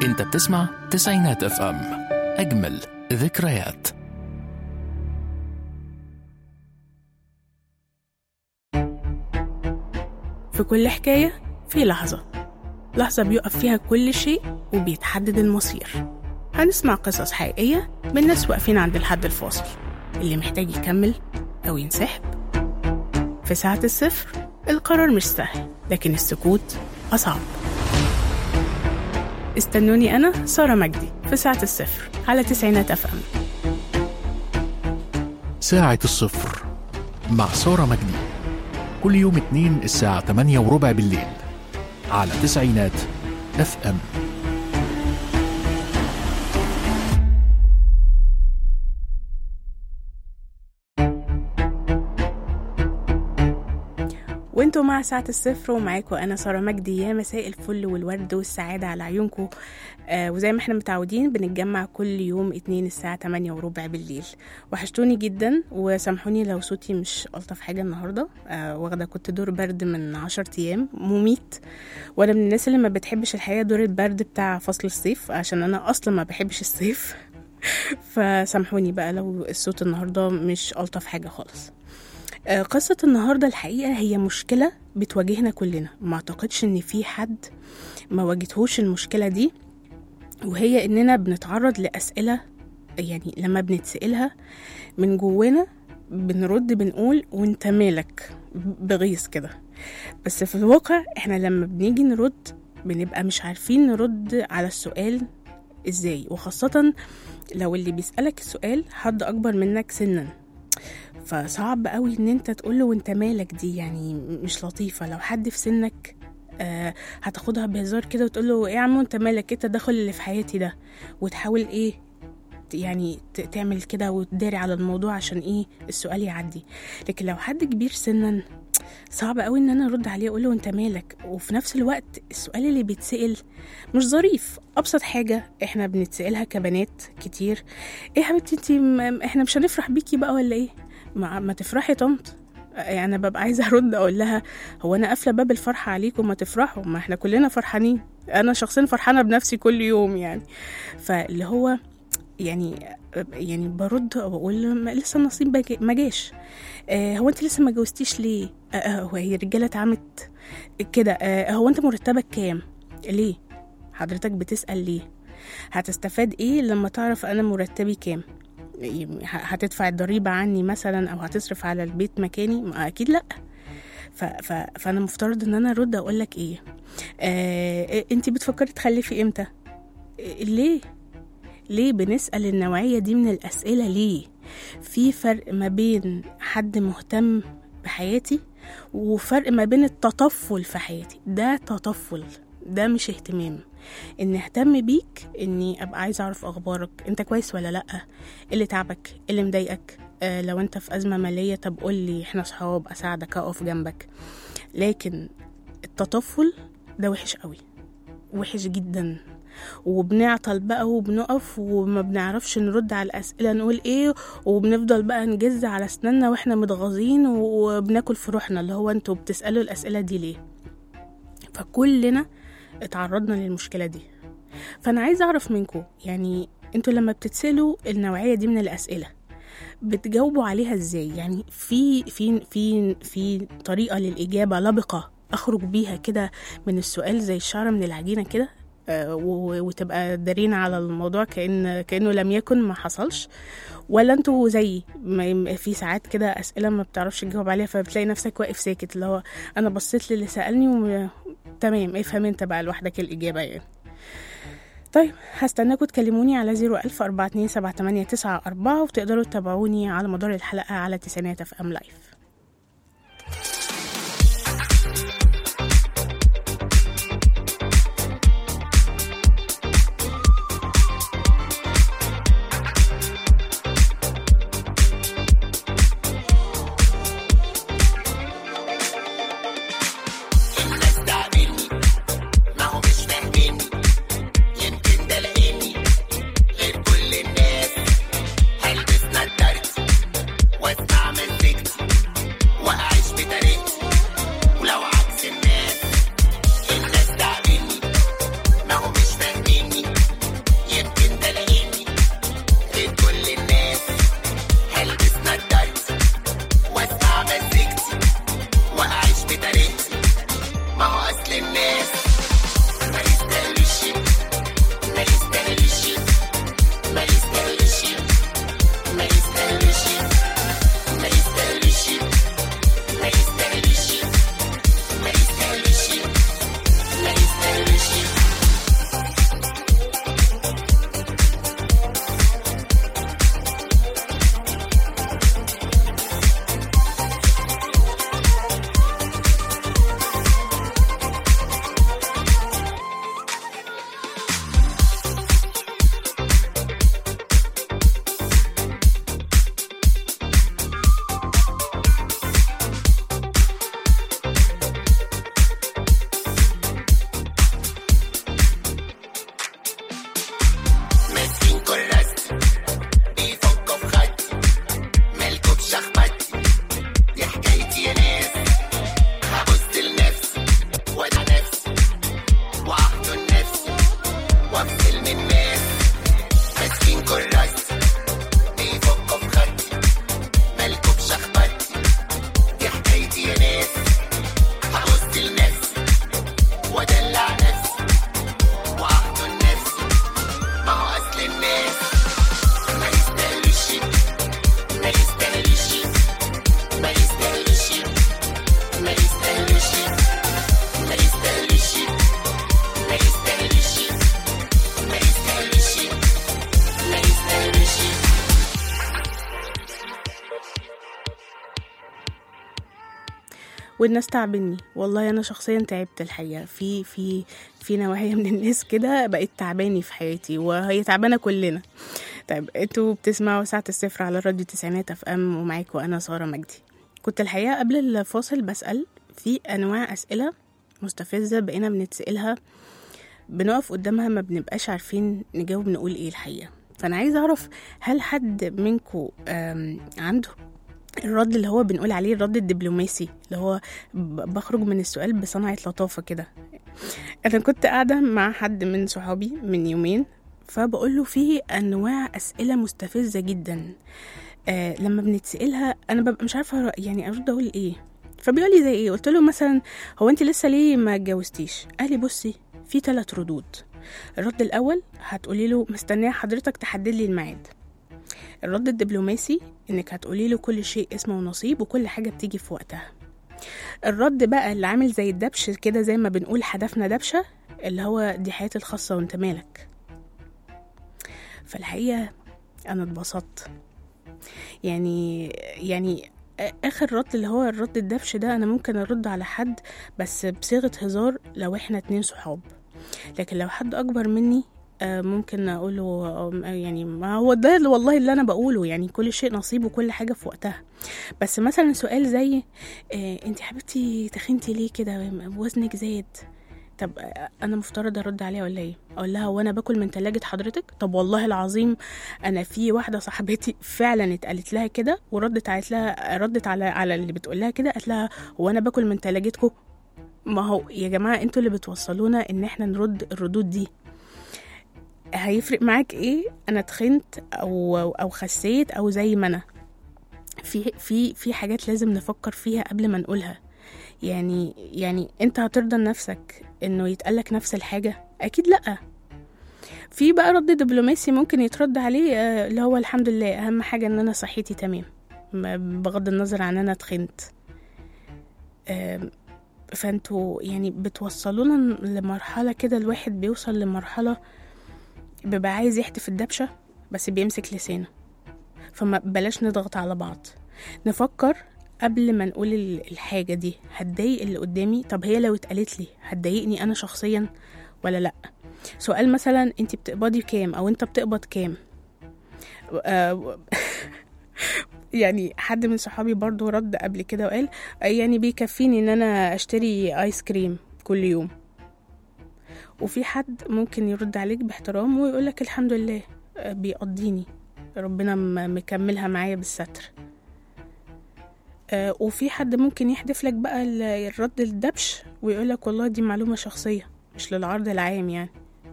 انت بتسمع تسعينات اف ام اجمل ذكريات في كل حكاية في لحظة لحظة بيقف فيها كل شيء وبيتحدد المصير هنسمع قصص حقيقية من ناس واقفين عند الحد الفاصل اللي محتاج يكمل أو ينسحب في ساعة الصفر القرار مش سهل لكن السكوت أصعب استنوني أنا سارة مجدي في ساعة الصفر على تسعينات أف أم ساعة الصفر مع سارة مجدي كل يوم اثنين الساعة 8 وربع بالليل على تسعينات اف ام وانتوا مع ساعة الصفر ومعاكم أنا سارة مجدي يا مساء الفل والورد والسعادة على عيونكم آه وزي ما احنا متعودين بنتجمع كل يوم اتنين الساعة 8 وربع بالليل وحشتوني جدا وسامحوني لو صوتي مش ألطف حاجة النهاردة آه واخدة كنت دور برد من عشر أيام مميت وأنا من الناس اللي ما بتحبش الحقيقة دور البرد بتاع فصل الصيف عشان أنا أصلا ما بحبش الصيف فسامحوني بقى لو الصوت النهاردة مش ألطف حاجة خالص آه، قصة النهاردة الحقيقة هي مشكلة بتواجهنا كلنا ما اعتقدش ان في حد ما واجهتهوش المشكلة دي وهي اننا بنتعرض لأسئلة يعني لما بنتسألها من جوانا بنرد بنقول وانت مالك بغيظ كده بس في الواقع احنا لما بنيجي نرد بنبقى مش عارفين نرد على السؤال ازاي وخاصة لو اللي بيسألك السؤال حد أكبر منك سنا فصعب قوي ان انت تقوله وانت مالك دي يعني مش لطيفة لو حد في سنك آه هتاخدها بهزار كده وتقول له ايه يا عم انت مالك ايه التدخل اللي في حياتي ده وتحاول ايه ت- يعني ت- تعمل كده وتداري على الموضوع عشان ايه السؤال يعدي لكن لو حد كبير سنا صعب قوي ان انا ارد عليه اقول له انت مالك وفي نفس الوقت السؤال اللي بيتسال مش ظريف ابسط حاجه احنا بنتسالها كبنات كتير ايه يا حبيبتي انت م- احنا مش هنفرح بيكي بقى ولا ايه ما, ما تفرحي يا طنط يعني انا ببقى عايزه ارد اقول لها هو انا قافله باب الفرحه عليكم ما تفرحوا ما احنا كلنا فرحانين انا شخصيا فرحانه بنفسي كل يوم يعني فاللي هو يعني يعني برد واقول ما- لسه النصيب بجا- ما جاش آه هو انت لسه ما جوزتيش ليه آه آه، هو هي الرجاله اتعمت كده آه هو انت مرتبك كام ليه حضرتك بتسال ليه هتستفاد ايه لما تعرف انا مرتبي كام ه- هتدفع الضريبة عني مثلا أو هتصرف على البيت مكاني ما أكيد لأ ف... ف... فأنا مفترض إن أنا أرد أقول لك إيه آه... أنت بتفكري تخلفي إمتى إيه، ليه ليه بنسأل النوعية دي من الأسئلة ليه في فرق ما بين حد مهتم بحياتي وفرق ما بين التطفل في حياتي ده تطفل ده مش اهتمام ان اهتم بيك اني ابقى عايزه اعرف اخبارك انت كويس ولا لا ايه اللي تعبك ايه اللي مضايقك آه لو انت في ازمه ماليه طب قول لي احنا صحاب اساعدك اقف جنبك لكن التطفل ده وحش قوي وحش جدا وبنعطل بقى وبنقف وما بنعرفش نرد على الأسئلة نقول ايه وبنفضل بقى نجز على اسناننا واحنا متغاظين وبناكل في روحنا اللي هو انتوا بتسألوا الأسئلة دي ليه فكلنا اتعرضنا للمشكلة دي فأنا عايزة أعرف منكم يعني انتوا لما بتتسألوا النوعية دي من الأسئلة بتجاوبوا عليها ازاي يعني في في في في طريقة للإجابة لبقة أخرج بيها كده من السؤال زي الشعرة من العجينة كده آه، و- وتبقى دارين على الموضوع كأن كأنه لم يكن ما حصلش ولا انتوا زيي ما- في ساعات كده أسئلة ما بتعرفش تجاوب عليها فبتلاقي نفسك واقف ساكت اللي هو أنا بصيت للي سألني وم... تمام افهم انت بقى لوحدك الإجابة يعني طيب هستناكم تكلموني على 01000 427 وتقدروا تتابعوني على مدار الحلقة على تسعينات اف ام لايف الناس تعبني ما هو مش فاهميني يمكن ده لاقيني غير كل الناس هلبس نضارتي واسمع مزيكتي والناس تعبني والله انا شخصيا تعبت الحقيقه في في في نوعيه من الناس كده بقت تعباني في حياتي وهي تعبانه كلنا طيب انتوا بتسمعوا ساعه الصفر على راديو تسعينات اف ام ومعاكم انا ساره مجدي كنت الحقيقه قبل الفاصل بسال في انواع اسئله مستفزه بقينا بنتسالها بنقف قدامها ما بنبقاش عارفين نجاوب نقول ايه الحقيقه فانا عايزه اعرف هل حد منكم عنده الرد اللي هو بنقول عليه الرد الدبلوماسي اللي هو ب- بخرج من السؤال بصنعة لطافة كده أنا كنت قاعدة مع حد من صحابي من يومين فبقول له في أنواع أسئلة مستفزة جدا آه لما بنتسألها أنا ببقى مش عارفة يعني أرد أقول إيه فبيقول لي زي إيه قلت له مثلا هو أنت لسه ليه ما اتجوزتيش قال لي بصي في ثلاث ردود الرد الأول هتقولي له مستنية حضرتك تحدد لي الميعاد الرد الدبلوماسي انك هتقولي له كل شيء اسمه ونصيب وكل حاجه بتيجي في وقتها الرد بقى اللي عامل زي الدبش كده زي ما بنقول حدفنا دبشه اللي هو دي حياتي الخاصه وانت مالك فالحقيقه انا اتبسطت يعني يعني اخر رد اللي هو الرد الدبش ده انا ممكن ارد على حد بس بصيغه هزار لو احنا اتنين صحاب لكن لو حد اكبر مني آه، ممكن اقوله آه، يعني ما هو ده اللي والله اللي انا بقوله يعني كل شيء نصيب وكل حاجه في وقتها بس مثلا سؤال زي آه، انت حبيبتي تخنتي ليه كده وزنك زاد طب آه، انا مفترض ارد عليها ولا ايه اقول لها وانا باكل من تلاجة حضرتك طب والله العظيم انا في واحده صاحبتي فعلا اتقالت لها كده وردت قالت لها ردت على على اللي بتقول لها كده قالت لها هو انا باكل من تلاجتكم ما هو يا جماعه انتوا اللي بتوصلونا ان احنا نرد الردود دي هيفرق معاك ايه انا تخنت او او خسيت او زي ما انا في في في حاجات لازم نفكر فيها قبل ما نقولها يعني يعني انت هترضى لنفسك انه يتقالك نفس الحاجه اكيد لا في بقى رد دبلوماسي ممكن يترد عليه آه، اللي هو الحمد لله اهم حاجه ان انا صحتي تمام م- بغض النظر عن انا تخنت آم، فانتوا يعني بتوصلونا لمرحله كده الواحد بيوصل لمرحله بيبقى عايز يحدف الدبشة بس بيمسك لسانه فما بلاش نضغط على بعض نفكر قبل ما نقول ال- الحاجة دي هتضايق اللي قدامي طب هي لو اتقالت لي هتضايقني أنا شخصيا ولا لأ سؤال مثلا انت بتقبضي كام او انت بتقبض كام آه، يعني حد من صحابي برضو رد قبل كده وقال آه، يعني بيكفيني ان انا اشتري ايس كريم كل يوم وفي حد ممكن يرد عليك باحترام ويقولك الحمد لله آه، بيقضيني ربنا م- مكملها معايا بالستر آه، وفي حد ممكن يحدف لك بقى ال- الرد الدبش ويقولك والله دي معلومة شخصية مش للعرض العام يعني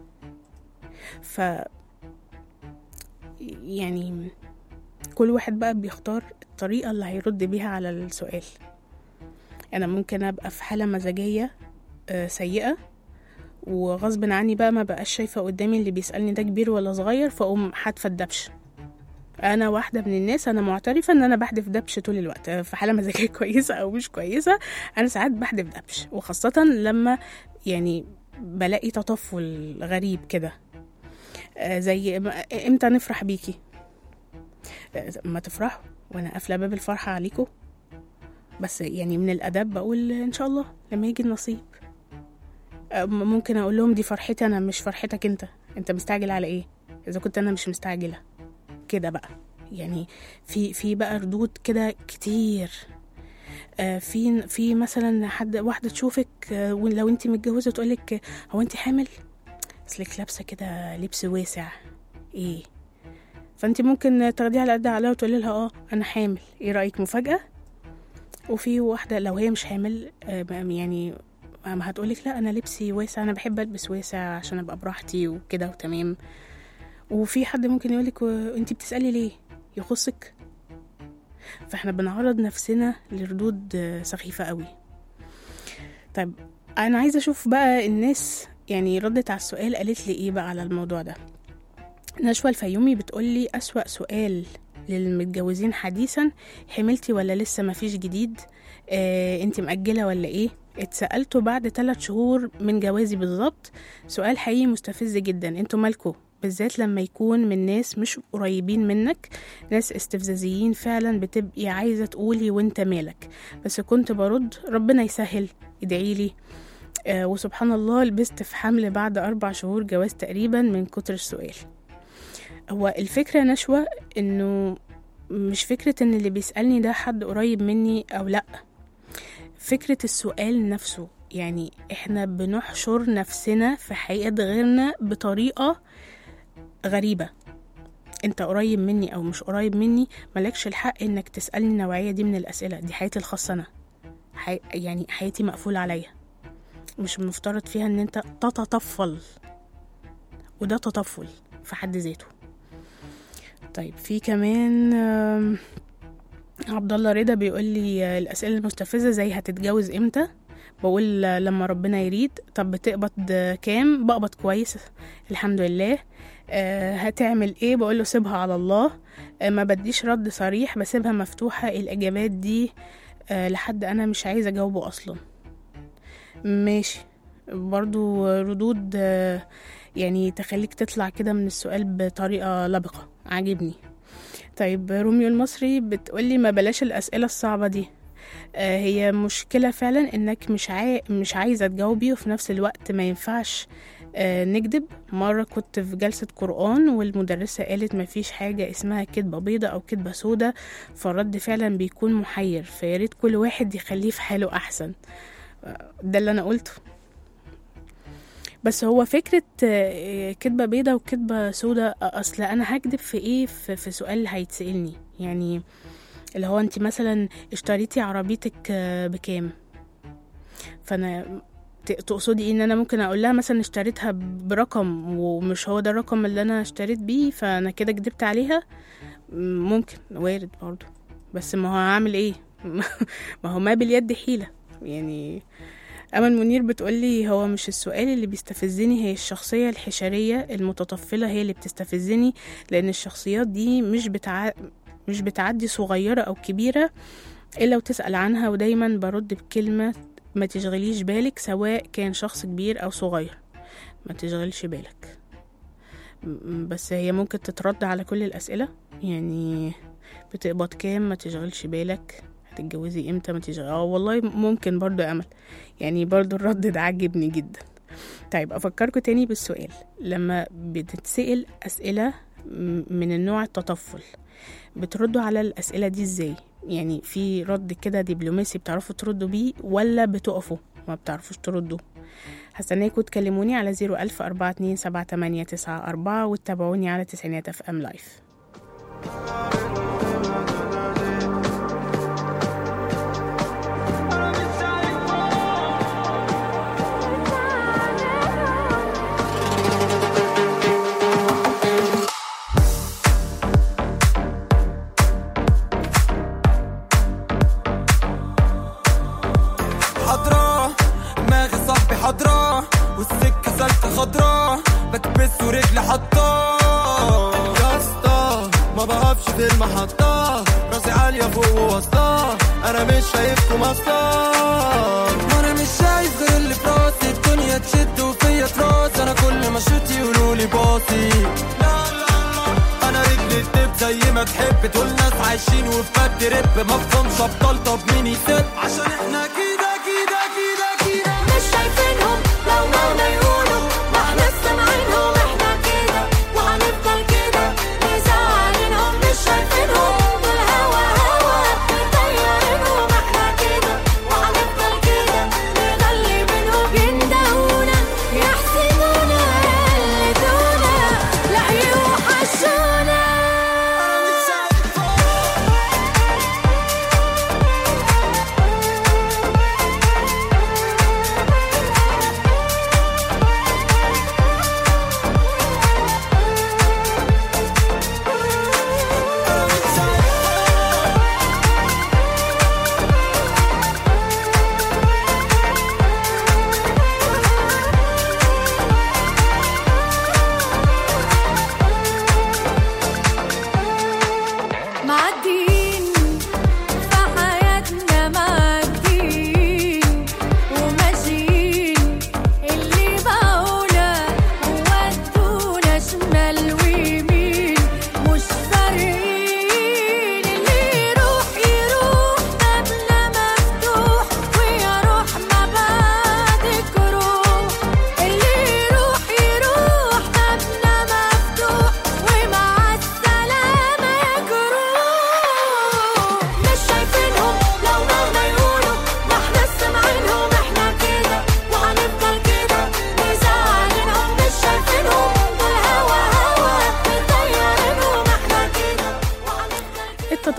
ف يعني كل واحد بقى بيختار الطريقة اللي هيرد بيها على السؤال أنا ممكن أبقى في حالة مزاجية آه، سيئة وغصب عني بقى ما بقاش شايفة قدامي اللي بيسألني ده كبير ولا صغير فأقوم حادفة الدبش انا واحده من الناس انا معترفه ان انا بحدف دبش طول الوقت في حاله مزاجيه كويسه او مش كويسه انا ساعات بحدف دبش وخاصه لما يعني بلاقي تطفل غريب كده آه، زي ما- امتى نفرح بيكي آه، ما تفرحوا وانا قافله باب الفرحه عليكم بس يعني من الادب بقول ان شاء الله لما يجي النصيب آه، ممكن اقول لهم دي فرحتي انا مش فرحتك انت انت مستعجل على ايه اذا كنت انا مش مستعجله كده بقى يعني في في بقى ردود كده كتير آه، في في مثلا حد واحده تشوفك آه، ولو انت متجوزه تقولك آه، هو انت حامل اصلك لابسه كده لبس واسع ايه فانت ممكن تاخديها على قد عليها وتقولي لها اه انا حامل ايه رايك مفاجاه وفي واحده لو هي مش حامل آه، يعني ما هتقولك لا انا لبسي واسع انا بحب البس واسع عشان ابقى براحتي وكده وتمام وفي حد ممكن يقولك انت بتسالي ليه يخصك فاحنا بنعرض نفسنا لردود آه، سخيفه قوي طيب انا عايزه اشوف بقى الناس يعني ردت على السؤال قالت لي ايه بقى على الموضوع ده نشوى الفيومي بتقولي أسوأ سؤال للمتجوزين حديثا حملتي ولا لسه مفيش جديد آه، انت مأجلة ولا ايه اتسألته بعد ثلاث شهور من جوازي بالظبط سؤال حقيقي مستفز جدا انتوا مالكوا بالذات لما يكون من ناس مش قريبين منك ناس استفزازيين فعلا بتبقي عايزة تقولي وانت مالك بس كنت برد ربنا يسهل ادعيلي آه وسبحان الله لبست في حمل بعد أربع شهور جواز تقريبا من كتر السؤال هو الفكرة نشوة إنه مش فكرة إن اللي بيسألني ده حد قريب مني أو لأ فكرة السؤال نفسه يعني إحنا بنحشر نفسنا في حقيقة غيرنا بطريقة غريبة انت قريب مني او مش قريب مني ملكش الحق انك تسألني النوعية دي من الأسئلة دي حياتي الخاصة أنا حي... يعني حياتي مقفولة عليا مش المفترض فيها ان انت تتطفل وده تطفل في حد ذاته طيب في كمان آم، عبد الله رضا بيقول لي آه، الأسئلة المستفزة زي هتتجوز امتى بقول آه، لما ربنا يريد طب بتقبض آه، كام بقبض كويس الحمد لله آه، هتعمل ايه بقول له سيبها على الله آه، ما بديش رد صريح بسيبها مفتوحة الإجابات دي آه، لحد أنا مش عايزة أجاوبه أصلا ماشي برضو ردود آه، يعني تخليك تطلع كده من السؤال بطريقة لبقة عاجبني طيب روميو المصري بتقولي ما بلاش الأسئلة الصعبة دي آه، هي مشكلة فعلا انك مش عاي... مش عايزة تجاوبي وفي نفس الوقت ما ينفعش آه، نكذب مرة كنت في جلسة قرآن والمدرسة قالت ما فيش حاجة اسمها كدبة بيضة أو كدبة سودة فالرد فعلا بيكون محير فياريت كل واحد يخليه في حاله أحسن آه، ده اللي أنا قلته بس هو فكرة آه، كدبة بيضة وكدبة سودة أصل أنا هكدب في إيه في, في سؤال هيتسألني يعني اللي هو أنت مثلا اشتريتي عربيتك آه، بكام فأنا ت- تقصدي إيه ان انا ممكن اقول لها مثلا اشتريتها برقم ومش هو ده الرقم اللي انا اشتريت بيه فانا كده كدبت عليها م- ممكن وارد برضو بس ما هو هعمل ايه ما هو ما باليد حيلة يعني أمل منير بتقولي هو مش السؤال اللي بيستفزني هي الشخصية الحشرية المتطفلة هي اللي بتستفزني لأن الشخصيات دي مش بتع... مش بتعدي صغيرة أو كبيرة إلا وتسأل عنها ودايما برد بكلمة ما تشغليش بالك سواء كان شخص كبير أو صغير ما تشغلش بالك م- بس هي ممكن تترد على كل الأسئلة يعني بتقبض كام ما تشغلش بالك هتتجوزي امتى ما تشغل اه والله ممكن برضو يا امل يعني برضو الرد ده عجبني جدا طيب افكركم تاني بالسؤال لما بتتسأل اسئلة م- من النوع التطفل بتردوا على الاسئلة دي ازاي يعني في رد كده دبلوماسي بتعرفوا تردوا بيه ولا بتقفوا ما بتعرفوش تردوا هستناكوا تكلموني على زيرو ألف أربعة اتنين سبعة تمانية تسعة أربعة وتتابعوني على تسعينات اف ام لايف حضرة دماغي صاحبي حضرة والسكة سالكة خضرة بكبس ورجلي حطاه يا اسطى ما بقفش في المحطة راسي عالية فوق ووسطاه أنا مش شايفكم أصلا وأنا مش شايف غير اللي في راسي الدنيا تشد وفيا تراس أنا كل ما شوت يقولولي باصي لا لا لا أنا رجلي تدب زي ما تحب دول ناس عايشين وفي بد رب ما بفهمش أبطال طب مين يسد عشان احنا كده كده كده كده مش شايفينهم لو مهما يقولوا ما احنا سامعينهم احنا كده وهنفضل كده مزعلينهم مش شايفينهم الهوا هوا مطيرينهم احنا كده وهنفضل كده نغلي منهم يندهونا يحسدونا يقلدونا لا يوحشونا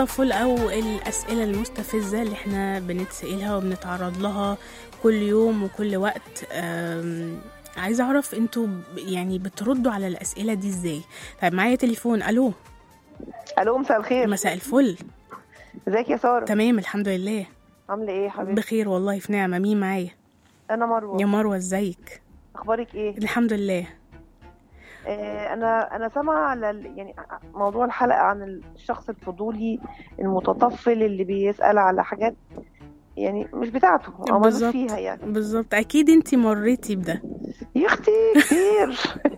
التطفل او الاسئله المستفزه اللي احنا بنتسالها وبنتعرض لها كل يوم وكل وقت أم، عايزه اعرف انتوا ب- يعني بتردوا على الاسئله دي ازاي طيب معايا تليفون الو الو مساء الخير مساء الفل ازيك يا ساره تمام الحمد لله عامله ايه يا حبيبتي بخير والله في نعمه مين معايا انا مروه يا مروه ازيك اخبارك ايه الحمد لله آه انا انا سامعه على ال- يعني موضوع الحلقه عن الشخص الفضولي المتطفل اللي بيسال على حاجات يعني مش بتاعته او ملوش بالظبط. فيها يعني بالظبط اكيد انتي مريتي بده يا اختي كتير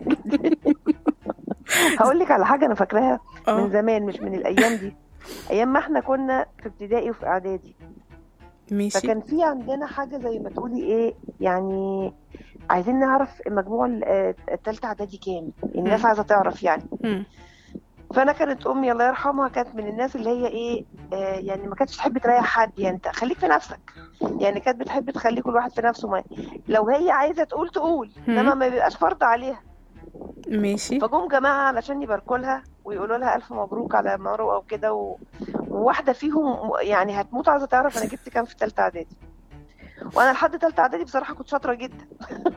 هقول لك على حاجه انا فاكراها من اه زمان مش من الايام دي ايام ما احنا كنا في ابتدائي وفي اعدادي ماشي فكان في عندنا حاجه زي ما تقولي ايه يعني عايزين نعرف مجموع ال- آه، التالتة اعدادي كام الناس مم. عايزه تعرف يعني مم. فانا كانت امي الله يرحمها كانت من الناس اللي هي ايه آه يعني ما كانتش تحب تريح حد يعني انت خليك في نفسك يعني كانت بتحب تخلي كل واحد في نفسه ما لو هي عايزه تقول تقول مم. انما ما بيبقاش فرض عليها ماشي فجم جماعه علشان يباركوا لها ويقولوا لها الف مبروك على مروه او كده و... وواحده فيهم يعني هتموت عايزه تعرف انا جبت كام في ثالثه اعدادي وانا لحد ثالثه اعدادي بصراحه كنت شاطره جدا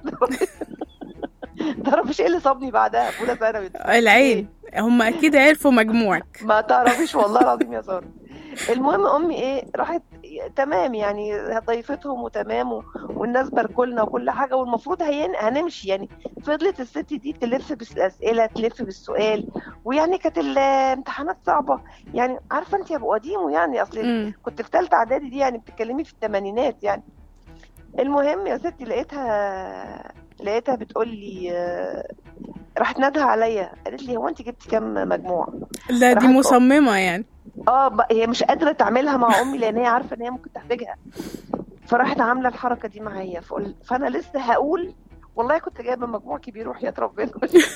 تعرفيش ايه اللي صابني بعدها في اولى ثانوي العين هم اكيد عرفوا مجموعك ما تعرفيش والله العظيم يا ساره المهم امي ايه راحت تمام يعني ضيفتهم وتمام و- والناس باركولنا وكل حاجه والمفروض هين هنمشي يعني فضلت الست دي تلف بالاسئله تلف بالسؤال ويعني كانت الامتحانات صعبه يعني عارفه انت يا ابو قديم يعني اصل مم. كنت في ثالثه اعدادي دي يعني بتتكلمي في الثمانينات يعني المهم يا ستي لقيتها لقيتها بتقول لي آه، راحت نادها عليا قالت لي هو انت جبتي كام مجموع لا دي راحت- مصممة يعني اه ب- هي مش قادره تعملها مع امي لان هي عارفه ان هي ممكن تحتاجها فراحت عامله الحركه دي معايا فقل فانا لسه هقول والله كنت جايبه مجموع كبير وحياه ربنا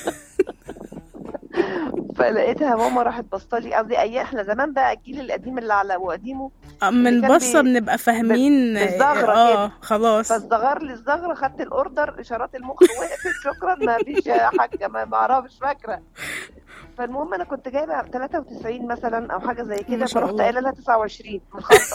فلقيتها ماما راحت بصلي قصدي ايام احنا زمان بقى الجيل القديم اللي على وقديمه آه، من كان بصة بي- بنبقى فاهمين بالزغرة اه كده. خلاص فالصغار للصغرة خدت الاوردر اشارات المخ وقفت شكرا ما فيش يا حاجه ما ما اعرفش فاكره فالمهم انا كنت جايبه 93 مثلا او حاجه زي ما كده شاء فرحت الله. قايله لها 29 متخطط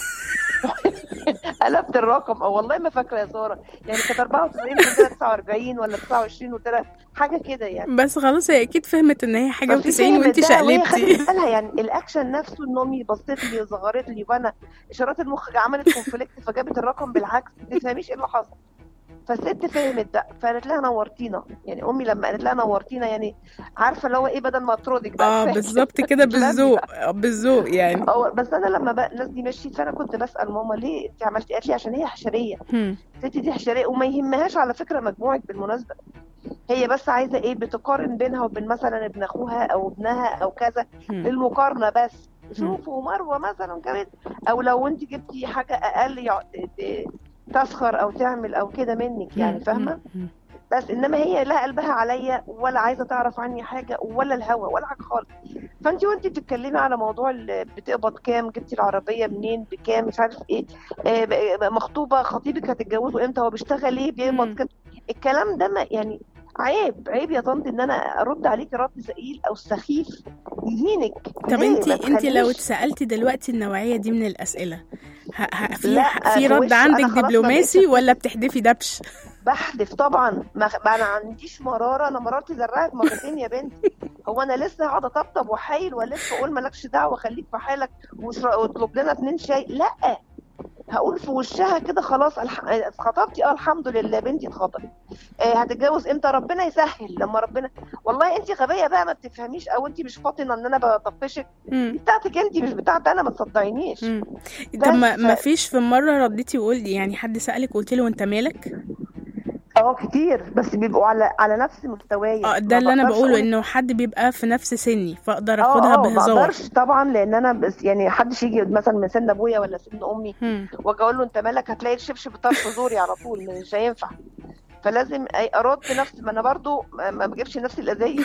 قلبت الرقم او والله ما فاكره يا ساره يعني كانت 94 قلت لها 49 ولا 29 قلت لها حاجه كده يعني بس خلاص هي اكيد فهمت ان هي حاجة ففي وتسعين فهمت وانت ده وهي شقلبتي خدت بالها يعني الاكشن نفسه ان امي بصت لي وصغرت لي وانا اشارات المخ عملت كونفليكت فجابت الرقم بالعكس ما تفهميش ايه اللي حصل فالست فهمت ده فقالت لها نورتينا يعني امي لما قالت لها نورتينا يعني عارفه اللي هو ايه بدل ما اطردك بقى اه كفاية. بالظبط كده تلمي بالذوق بقى. آه، بالذوق يعني اه بس انا لما بقى الناس دي مشيت فانا كنت بسال ماما ليه انت عملتي قالت لي عشان هي حشريه هم. الست دي حشريه وما يهمهاش على فكره مجموعك بالمناسبه هي بس عايزه ايه بتقارن بينها وبين مثلا ابن اخوها او ابنها او كذا هم. للمقارنه بس شوفوا مروه مثلا كانت او لو انت جبتي حاجه اقل يع- ت- تسخر او تعمل او كده منك يعني هم. فاهمه هم. بس انما هي لا قلبها عليا ولا عايزه تعرف عني حاجه ولا الهوى ولا حاجه خالص فانت وانت بتتكلمي على موضوع ال- بتقبض كام جبتي العربيه منين بكام مش عارف ايه آه، ب- مخطوبه خطيبك هتتجوزوا امتى هو بيشتغل ايه مم. بيقبض كام الكلام ده ما يعني عيب عيب يا طنط ان انا ارد عليكي رد ثقيل او سخيف يهينك طب ليه؟ انت ما انت لو تخليش- اتسالتي دلوقتي النوعيه دي من الاسئله ه... ه... في لا، في هو رد وش أنا عندك خلاص ما دبلوماسي بقتش- ولا بتحدفي دبش بحذف طبعا ما, ما انا عنديش مراره انا مرارتي زرعت مرتين يا بنتي هو انا لسه هقعد اطبطب واحايل والف واقول مالكش دعوه خليك في حالك واشر- واطلب لنا اتنين شاي لا هقول في وشها كده خلاص الح... اتخطبتي اه الحمد لله بنتي اتخطبت آه هتتجوز امتى ربنا يسهل لما ربنا والله انت غبيه بقى ما بتفهميش او انت مش فاطنه ان انا بطفشك دي مم. بتاعتك انت مش بتاعتي انا ما تصدعينيش مم. بس طب ما ف- ما فيش في مره رديتي وقلتي يعني حد سالك وقلت له انت مالك اه كتير بس بيبقوا على على نفس مستواي اه ده ما اللي انا بقدرش بقوله أقول- انه حد بيبقى في نفس سني فاقدر اه اخدها اه ما بهزار اقدرش طبعا لان انا بس يعني حدش يجي مثلا من سن ابويا ولا سن امي هم. واجي اقول له انت مالك هتلاقي الشبشب طرف زوري على طول مش هينفع فلازم أي- ارد نفسي ما انا برضو ما ما بجيبش نفسي الاذيه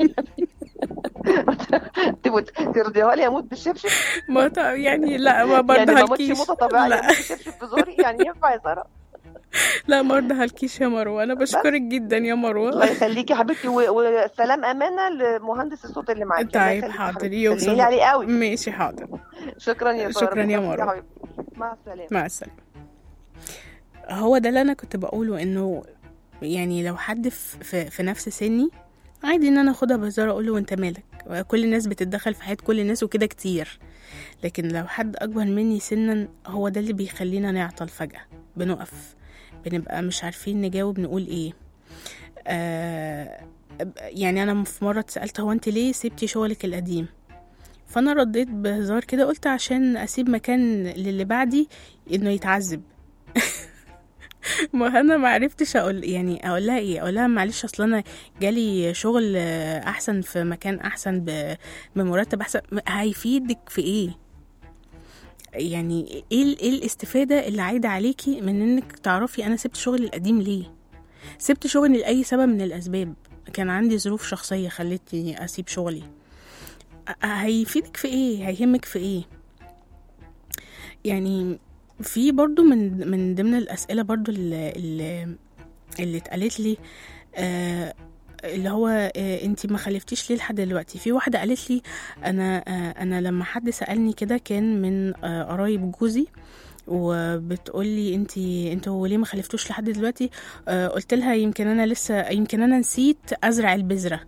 تبقوا ترضيها لي اموت بالشبشب ما ط- يعني لا ما يعني ما اموتش برضهالكيش موته طبيعيه لا اموت بالشبشب بزوري يعني ينفع يا ساره لا ما ارضهالكيش يا مروه انا بشكرك جدا يا الله مروه يخليكي يا حبيبتي و- وسلام امانه لمهندس الصوت اللي معاكي الله طيب يخليكي يا حاضر حبيبتي. يوصل سلمي لي عليه قوي ماشي حاضر شكرا يا ساره شكراً يا بالتوفيق مروة. حبيبتي. مع السلامه مع السلامة هو ده اللي انا كنت بقوله انه يعني لو حد في, في, في نفس سني عادي ان انا اخدها بهزار اقول له انت مالك كل الناس بتتدخل في حياة كل الناس وكده كتير لكن لو حد اكبر مني سنا هو ده اللي بيخلينا نعطل فجأة بنقف بنبقى مش عارفين نجاوب نقول ايه آه يعني انا في مرة اتسألت هو انت ليه سبتي شغلك القديم فانا رديت بهزار كده قلت عشان اسيب مكان للي بعدي انه يتعذب ما انا ما عرفتش اقول يعني اقول لها ايه اقول لها معلش اصل انا جالي شغل آه، احسن في مكان احسن ب- بمرتب احسن م- هيفيدك في ايه يعني ايه ال- ايه الاستفاده اللي عايده عليكي من انك تعرفي انا سبت شغلي القديم ليه سبت شغلي لاي سبب من الاسباب كان عندي ظروف شخصيه خلتني اسيب شغلي أ- هيفيدك في ايه هيهمك في ايه يعني في برضو من من ضمن الاسئله برضو اللي, اللي, اللي اتقالت لي آه اللي هو آه انتي ما خلفتيش ليه لحد دلوقتي في واحده قالت لي انا آه انا لما حد سالني كده كان من آه قرايب جوزي وبتقول لي انتي انتوا ليه ما خلفتوش لحد دلوقتي آه قلت لها يمكن انا لسه يمكن انا نسيت ازرع البذره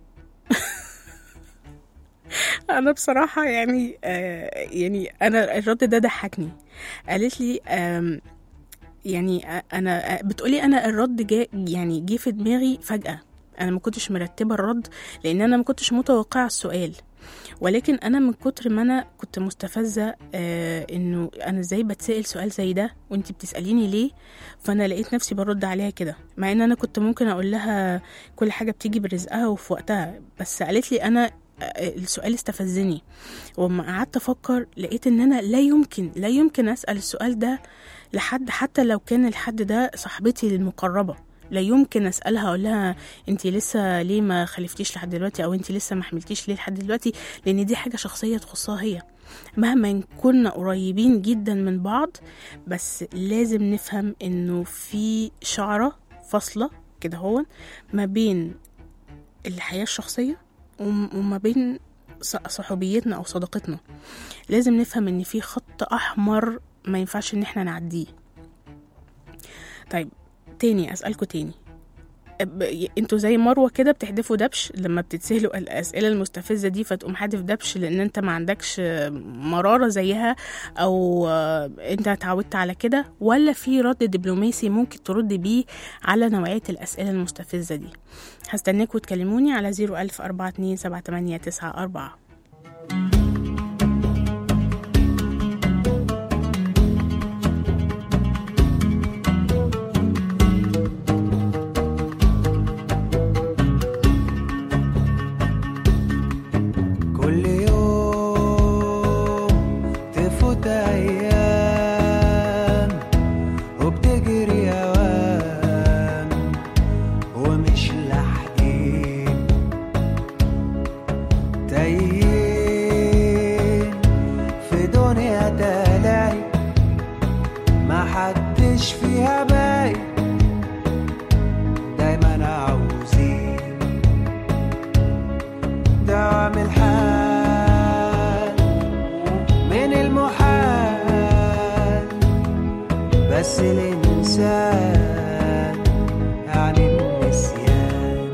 انا بصراحه يعني آه يعني انا الرد ده ضحكني قالت لي آم، يعني آه، انا آه، بتقولي انا الرد جا يعني جه في دماغي فجاه انا ما كنتش مرتبه الرد لان انا ما كنتش متوقعه السؤال ولكن انا من كتر ما انا كنت مستفزه آه انه انا ازاي بتسال سؤال زي ده وانتي بتساليني ليه فانا لقيت نفسي برد عليها كده مع ان انا كنت ممكن اقول لها كل حاجه بتيجي برزقها وفي وقتها بس قالت لي انا آه، السؤال استفزني وما قعدت افكر لقيت ان انا لا يمكن لا يمكن اسال السؤال ده لحد حتى لو كان الحد ده صاحبتي المقربه لا يمكن اسالها اقول لها انت لسه ليه ما خلفتيش لحد دلوقتي او انت لسه ما حملتيش ليه لحد دلوقتي لان دي حاجه شخصيه تخصها هي مهما كنا قريبين جدا من بعض بس لازم نفهم انه في شعره فاصله كده هو ما بين الحياه الشخصيه وم- وما بين ص- صحوبيتنا او صداقتنا لازم نفهم ان في خط احمر ما ينفعش ان احنا نعديه طيب تاني اسالكوا تاني ب- انتوا زي مروه كده بتحدفوا دبش لما بتتسالوا الاسئله المستفزه دي فتقوم حادف دبش لان انت ما عندكش مراره زيها او آه، انت اتعودت على كده ولا في رد دبلوماسي ممكن ترد بيه على نوعيه الاسئله المستفزه دي هستناكوا تكلموني على 01000 42 78 94 كل يوم تفوت ايام وبتجري اوام ومش لاحقين تايهين في دنيا تلاقي ما حدش فيها باين دايما عاوزين دوام الحال من المحال بس الإنسان يعني النسيان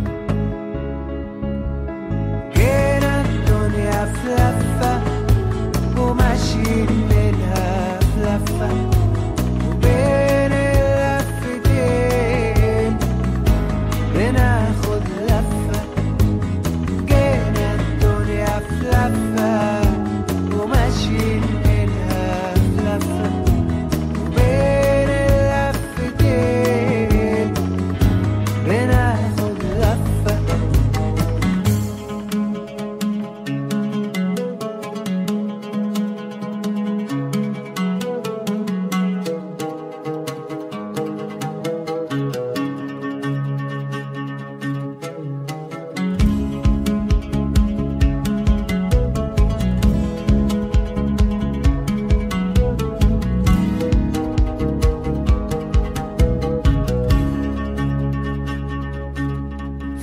جينا الدنيا في لفة وماشيين منها في لفة وبين اللفتين بناخد لفة جينا الدنيا في لفة وماشيين منها في لفة وبين اللفتين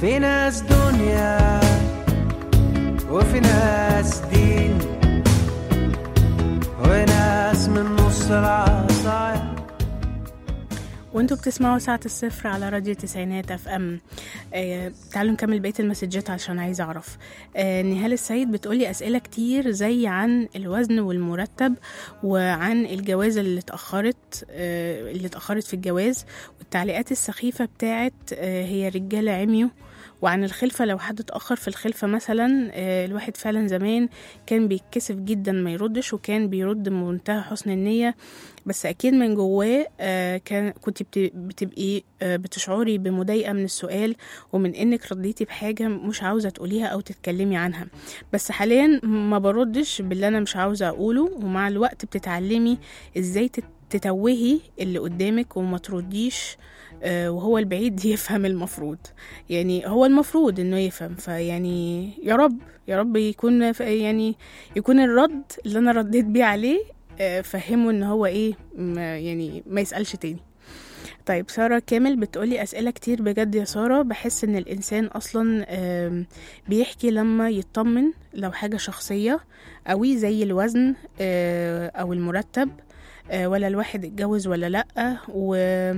في ناس دنيا وفي ناس دين وناس من نص العصاية وانتوا بتسمعوا ساعة الصفر على راديو تسعينات اف ام آه تعالوا نكمل بقية المسجات عشان عايزة اعرف آه نهال السعيد بتقولي اسئلة كتير زي عن الوزن والمرتب وعن الجواز اللي اتأخرت آه اللي اتأخرت في الجواز والتعليقات السخيفة بتاعت آه هي رجالة عميوا وعن الخلفة لو حد اتأخر في الخلفة مثلا آه، الواحد فعلا زمان كان بيتكسف جدا ما يردش وكان بيرد بمنتهى حسن النية بس أكيد من جواه آه، كان كنت بت- بتبقي آه، بتشعري بمضايقة من السؤال ومن إنك رديتي بحاجة مش عاوزة تقوليها أو تتكلمي عنها بس حاليا ما بردش باللي أنا مش عاوزة أقوله ومع الوقت بتتعلمي إزاي تت- تتوهي اللي قدامك وما ترديش آه، وهو البعيد يفهم المفروض يعني هو المفروض انه يفهم فيعني يا رب يا رب يكون ف- يعني يكون الرد اللي انا رديت بيه عليه آه، فهمه ان هو ايه ما يعني ما يسألش تاني طيب سارة كامل بتقولي أسئلة كتير بجد يا سارة بحس إن الإنسان أصلا آم، بيحكي لما يطمن لو حاجة شخصية أوي زي الوزن آه، أو المرتب آه، ولا الواحد اتجوز ولا لأ و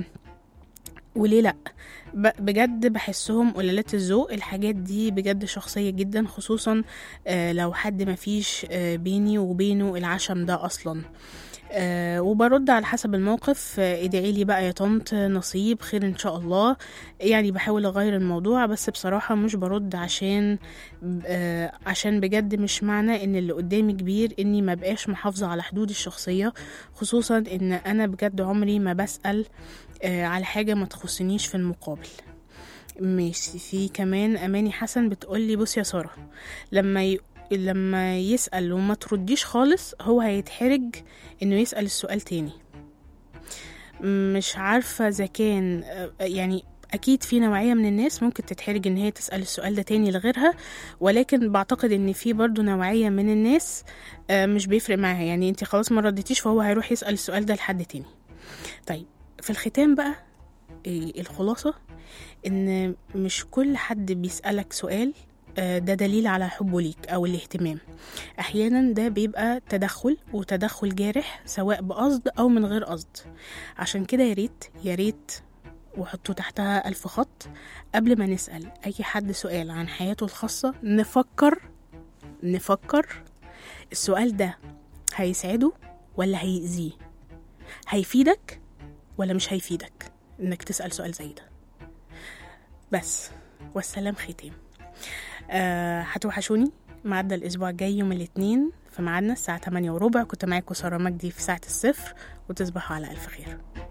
وليه لأ ب- بجد بحسهم قلالات الذوق الحاجات دي بجد شخصية جدا خصوصا آه، لو حد مفيش آه، بيني وبينه العشم ده أصلا آه وبرد على حسب الموقف آه ادعي لي بقى يا طنط نصيب خير ان شاء الله يعني بحاول اغير الموضوع بس بصراحة مش برد عشان آه عشان بجد مش معنى ان اللي قدامي كبير اني ما بقاش محافظة على حدودي الشخصية خصوصا ان انا بجد عمري ما بسأل آه على حاجة ما تخصنيش في المقابل ماشي في كمان اماني حسن بتقولي بص يا سارة لما ي... لما يسأل وما ترديش خالص هو هيتحرج انه يسأل السؤال تاني مش عارفة اذا كان آه، يعني اكيد في نوعية من الناس ممكن تتحرج ان هي تسأل السؤال ده تاني لغيرها ولكن بعتقد ان في برضو نوعية من الناس آه، مش بيفرق معاها يعني انت خلاص ما رديتيش فهو هيروح يسأل السؤال ده لحد تاني طيب في الختام بقى إيه الخلاصة ان مش كل حد بيسألك سؤال آه، ده دليل على حبه ليك او الاهتمام احيانا ده بيبقى تدخل وتدخل جارح سواء بقصد او من غير قصد عشان كده يا ريت يا ريت وحطوا تحتها ألف خط قبل ما نسأل أي حد سؤال عن حياته الخاصة نفكر نفكر السؤال ده هيسعده ولا هيأذيه هيفيدك ولا مش هيفيدك إنك تسأل سؤال زي ده بس والسلام ختام آه هتوحشوني معدى الأسبوع الجاي يوم الاثنين في ميعادنا الساعة 8 وربع كنت معاكم سارة مجدي في ساعة الصفر وتصبحوا على ألف خير